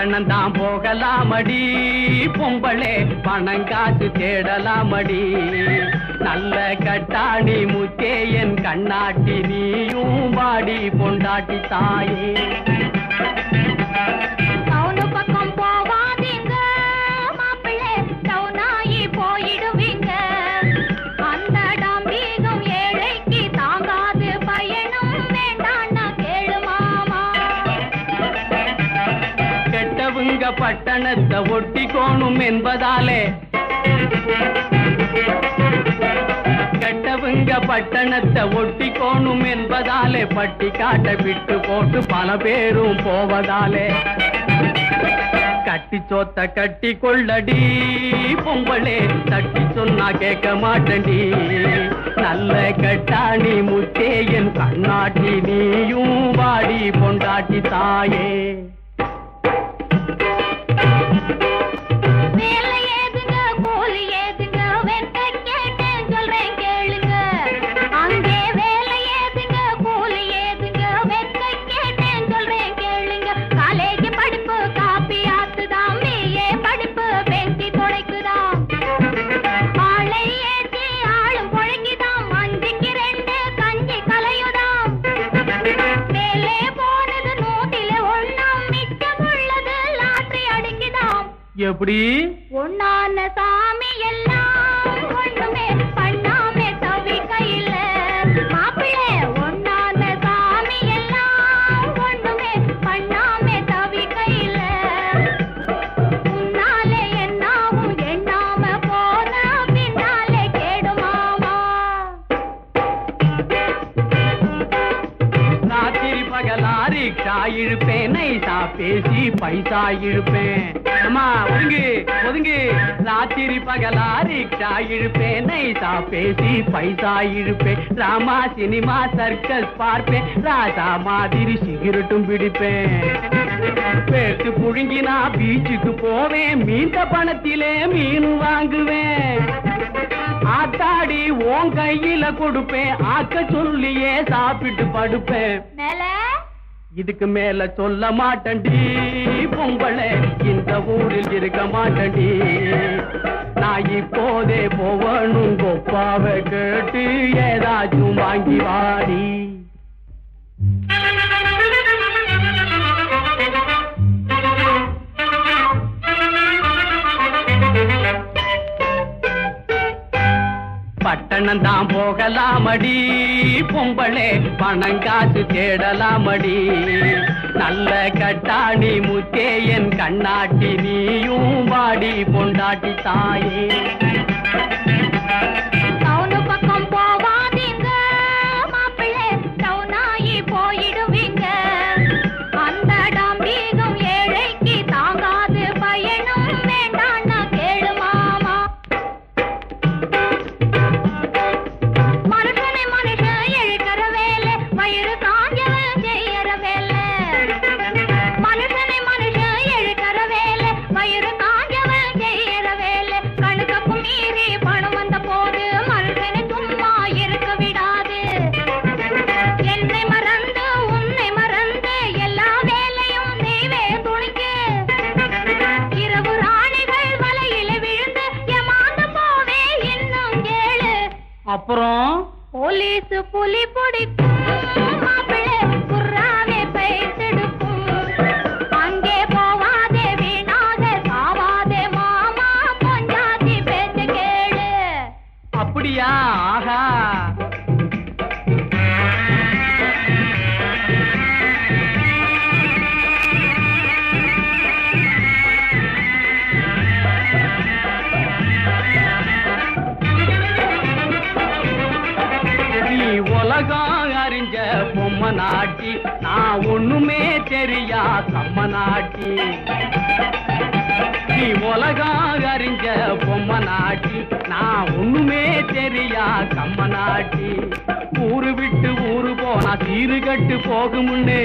பட்டணம் தான் போகலாமடி பொம்பளே பணம் காசு தேடலாமடி நல்ல கட்டாணி முத்தே என் கண்ணாட்டி நீயும் வாடி பொண்டாட்டி தாயே டவுனு பக்கம் போவாதீங்க மாப்பிள்ளை டவுனாயி போயிடுவீங்க அந்த டாம்பீகம் ஏழைக்கு தாங்காது பயணம் வேண்டான்னா கேளு மாமா கெட்டவங்க பட்டணத்தை ஒட்டிக்கோணும் என்பதாலே கெட்டவங்க பட்டணத்தை ஒட்டிக்கோணும் என்பதாலே பட்டி காட்ட விட்டு போட்டு பல பேரும் போவதாலே கட்டி சோத்த கட்டி கொள்ளடி பொம்பளே தட்டி சொன்னா கேட்க மாட்டேன்டி நல்ல கட்டாணி முத்தே என் கண்ணாட்டி நீயும் வாடி பொண்டாட்டி தாயே வேலை ஏதுங்க கூலி ஏதுங்க வெட்ட கேட்டேன் சொல்றேன் கேளுங்க அங்கே வேலை ஏதுங்க கூலி ஏதுங்க வெட்ட கேட்டேன் சொல்றேன் கேளுங்க காலேஜ் படிப்பு காப்பி ஆத்துதாம் பிஏ படிப்பு பெஞ்சி துடைக்குதாம் ஆளை ஏத்தி ஆளும் பொழங்கிதாம் அஞ்சுக்கு ரெண்டு கஞ்சி கலையுதாம் மேலே போனது நூத்தில ஒண்ணாம் மிச்சம் உள்ளது லாட்டரி அடிக்குதாம் எப்படி ஒண்ணான சாமி எல்லாம் ஒண்ணுமே பண்ணாமே தவிக்கையில மாப்பிள்ளை ஒண்ணான சாமி எல்லாம் ஒண்ணுமே பண்ணாமே தவிக்கையில முன்னாலே என்னாவும் எண்ணாம போன பின்னாலே கேடுமாமா ராத்திரி பகலா ரிக்ஷா இழுப்பேன் நைசா பேசி பைசா இழுப்பேன் அம்மா ஒதுங்கு ஒதுங்கு ராத்திரி பகலா ரிக்ஷா இழுப்பேன் நைசா பேசி பைசா இழுப்பேன் ராமா சினிமா சர்க்கஸ் பார்ப்பேன் ராஜா மாதிரி சிகரெட்டும் பிடிப்பேன் பேட்டு புழுங்கினா பீச்சுக்கு போவேன் மீந்த பணத்திலே மீன் வாங்குவேன் ஆத்தாடி உன் கையில கொடுப்பேன் ஆக்க சொல்லியே சாப்பிட்டு படுப்பேன் மேல இதுக்கு மேல சொல்ல மாட்டேன்டி பொம்பளை இந்த ஊரில் இருக்க மாட்டேன்டி நான் இப்போதே போவணும் கொப்பாவை கேட்டு ஏதாச்சும் வாங்கி வாடி பட்டணம் தான் போகலாமடி பொம்பளே பணம் காசு தேடலாமடி நல்ல கட்டாணி முத்தே என் கண்ணாட்டி நீயும் வாடி பொண்டாட்டி தாயே டவுனு பக்கம் போவாதீங்க மாப்பிள்ளை டவுனாயி போயிடுவீங்க அந்த டாம்பீகம் ஏழைக்கு தாங்காது பயணம் வேண்டான்னா கேளு மாமா மனுஷனை மனுஷன் இழுக்கிற வேலை வயிறு காஞ்சவன் செய்யற வேலை மனுஷனை மனுஷன் இழுக்கிற வேலை வயிறு காஞ்சவன் செய்யற வேலை கணக்குக்கும் மீறி பணம் வந்த போது மனுஷனை சும்மா இருக்க விடாது என்னை மறந்து உன்னை மறந்து எல்லா வேலையும் செய்வே துணிக்கு இரவு ராணிகள் வலையில விழுந்து ஏமாந்து போவே இன்னும் கேளு அப்புறம் போலீஸ் புலி பிடிக்கும் மாப்பிள்ளை குர்ராவே பைத்தெடுக்கும் அங்கே போவாதே வீணாக சாவாதே மாமா பொஞ்சாதி பேச்ச கேளு அப்படியா ஆஹா நீ உலகம் அறிஞ்ச பொம்மை நாட்டி நான் ஒண்ணுமே தெரியா கம்ம நாட்டி நீ உலகம் அறிஞ்ச பொம்மை நாட்டி நான் ஒண்ணுமே தெரியா கம்ம நாட்டி ஊரு விட்டு ஊரு போனா சீரு கட்டு போகுமுன்னு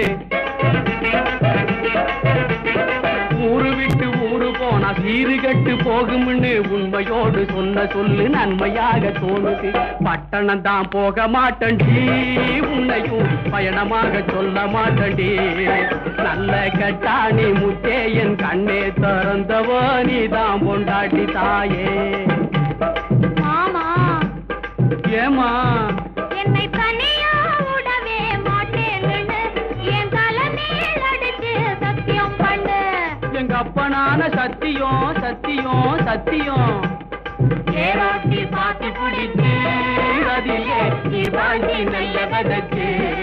ஊரு விட்டு ஊரு போனா சீரு கட்டு போகும்னு உண்மையோடு சொன்ன சொல்லு நன்மையாக தோணுது பட்டணம் தான் போக மாட்டேன்டி உன்னையும் பயணமாக சொல்ல மாட்டேன்டி நல்ல கட்டாணி முத்தே என் கண் திறந்தவ நீதான் பொண்டாட்டி தாயே மாமா ஏமா என்னை தனியா விடவே மாட்டேன்னு என் தலைமையில் அடிச்சு சத்தியம் பண்ணு எங்க அப்பனான சத்தியம் சத்தியம் சத்தியம் ஏரோட்டி பாத்தி பிடிச்சு அதிலே நீ வாழ்க்கை நல்ல விதச்சு